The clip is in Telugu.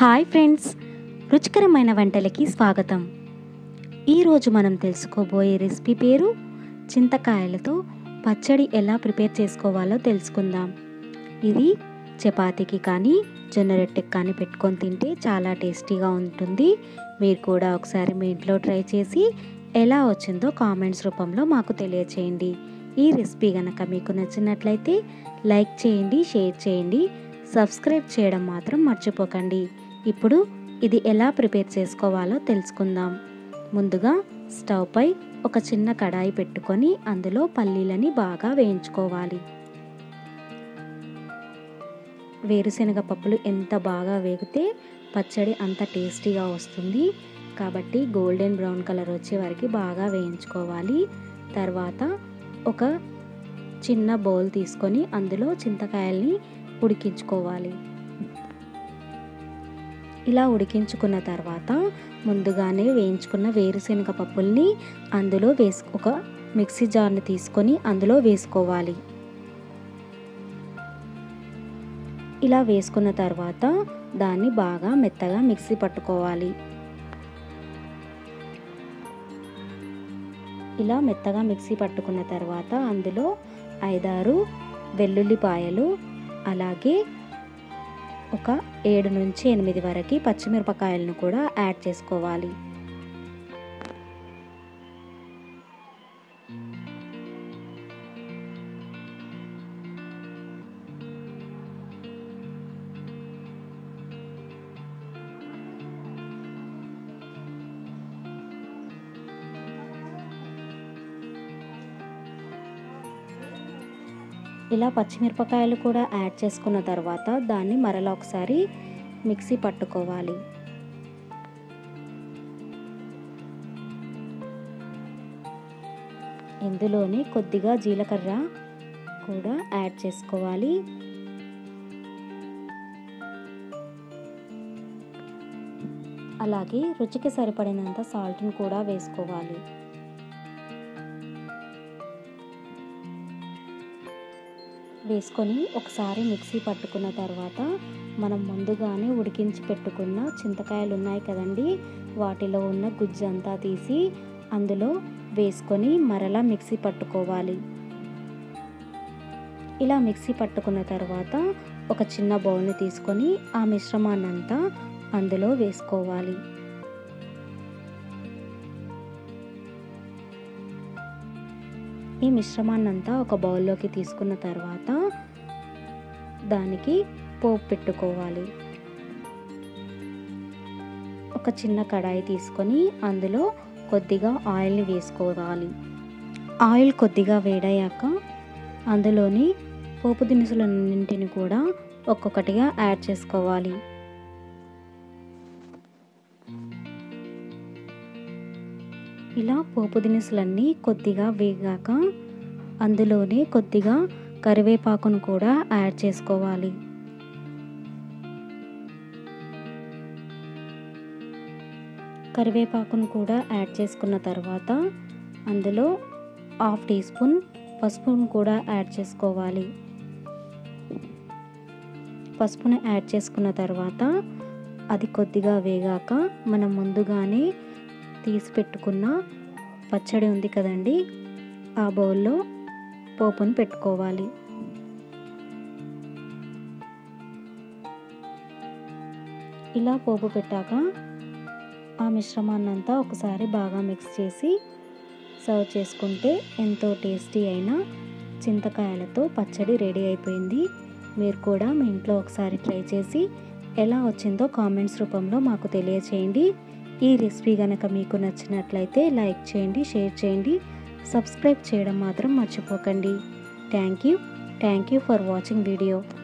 హాయ్ ఫ్రెండ్స్ రుచికరమైన వంటలకి స్వాగతం ఈరోజు మనం తెలుసుకోబోయే రెసిపీ పేరు చింతకాయలతో పచ్చడి ఎలా ప్రిపేర్ చేసుకోవాలో తెలుసుకుందాం ఇది చపాతీకి కానీ జొన్న రొట్టెకి కానీ పెట్టుకొని తింటే చాలా టేస్టీగా ఉంటుంది మీరు కూడా ఒకసారి మీ ఇంట్లో ట్రై చేసి ఎలా వచ్చిందో కామెంట్స్ రూపంలో మాకు తెలియచేయండి ఈ రెసిపీ కనుక మీకు నచ్చినట్లయితే లైక్ చేయండి షేర్ చేయండి సబ్స్క్రైబ్ చేయడం మాత్రం మర్చిపోకండి ఇప్పుడు ఇది ఎలా ప్రిపేర్ చేసుకోవాలో తెలుసుకుందాం ముందుగా స్టవ్ పై ఒక చిన్న కడాయి పెట్టుకొని అందులో పల్లీలని బాగా వేయించుకోవాలి వేరుశనగ పప్పులు ఎంత బాగా వేగితే పచ్చడి అంత టేస్టీగా వస్తుంది కాబట్టి గోల్డెన్ బ్రౌన్ కలర్ వచ్చే వరకు బాగా వేయించుకోవాలి తర్వాత ఒక చిన్న బౌల్ తీసుకొని అందులో చింతకాయల్ని ఉడికించుకోవాలి ఇలా ఉడికించుకున్న తర్వాత ముందుగానే వేయించుకున్న వేరుశనగ పప్పుల్ని అందులో వేసు ఒక మిక్సీ జార్ని తీసుకొని అందులో వేసుకోవాలి ఇలా వేసుకున్న తర్వాత దాన్ని బాగా మెత్తగా మిక్సీ పట్టుకోవాలి ఇలా మెత్తగా మిక్సీ పట్టుకున్న తర్వాత అందులో ఐదారు వెల్లుల్లిపాయలు అలాగే ఒక ఏడు నుంచి ఎనిమిది వరకు పచ్చిమిరపకాయలను కూడా యాడ్ చేసుకోవాలి ఇలా పచ్చిమిరపకాయలు కూడా యాడ్ చేసుకున్న తర్వాత దాన్ని మరలా ఒకసారి మిక్సీ పట్టుకోవాలి ఇందులోనే కొద్దిగా జీలకర్ర కూడా యాడ్ చేసుకోవాలి అలాగే రుచికి సరిపడినంత సాల్ట్ని కూడా వేసుకోవాలి వేసుకొని ఒకసారి మిక్సీ పట్టుకున్న తర్వాత మనం ముందుగానే ఉడికించి పెట్టుకున్న చింతకాయలు ఉన్నాయి కదండి వాటిలో ఉన్న గుజ్జు అంతా తీసి అందులో వేసుకొని మరలా మిక్సీ పట్టుకోవాలి ఇలా మిక్సీ పట్టుకున్న తర్వాత ఒక చిన్న బౌల్ని తీసుకొని ఆ మిశ్రమాన్ని అంతా అందులో వేసుకోవాలి ఈ మిశ్రమాన్ని అంతా ఒక బౌల్లోకి తీసుకున్న తర్వాత దానికి పోపు పెట్టుకోవాలి ఒక చిన్న కడాయి తీసుకొని అందులో కొద్దిగా ఆయిల్ని వేసుకోవాలి ఆయిల్ కొద్దిగా వేడయ్యాక అందులోని పోపు దినుసులన్నింటిని కూడా ఒక్కొక్కటిగా యాడ్ చేసుకోవాలి ఇలా పోపు దినుసులన్నీ కొద్దిగా వేగాక అందులోనే కొద్దిగా కరివేపాకును కూడా యాడ్ చేసుకోవాలి కరివేపాకును కూడా యాడ్ చేసుకున్న తర్వాత అందులో హాఫ్ టీ స్పూన్ పసుపును కూడా యాడ్ చేసుకోవాలి పసుపును యాడ్ చేసుకున్న తర్వాత అది కొద్దిగా వేగాక మనం ముందుగానే తీసి పెట్టుకున్న పచ్చడి ఉంది కదండి ఆ బౌల్లో పోపును పెట్టుకోవాలి ఇలా పోపు పెట్టాక ఆ మిశ్రమాన్నంతా ఒకసారి బాగా మిక్స్ చేసి సర్వ్ చేసుకుంటే ఎంతో టేస్టీ అయిన చింతకాయలతో పచ్చడి రెడీ అయిపోయింది మీరు కూడా మీ ఇంట్లో ఒకసారి ట్రై చేసి ఎలా వచ్చిందో కామెంట్స్ రూపంలో మాకు తెలియచేయండి ఈ రెసిపీ కనుక మీకు నచ్చినట్లయితే లైక్ చేయండి షేర్ చేయండి సబ్స్క్రైబ్ చేయడం మాత్రం మర్చిపోకండి thank you thank you for watching video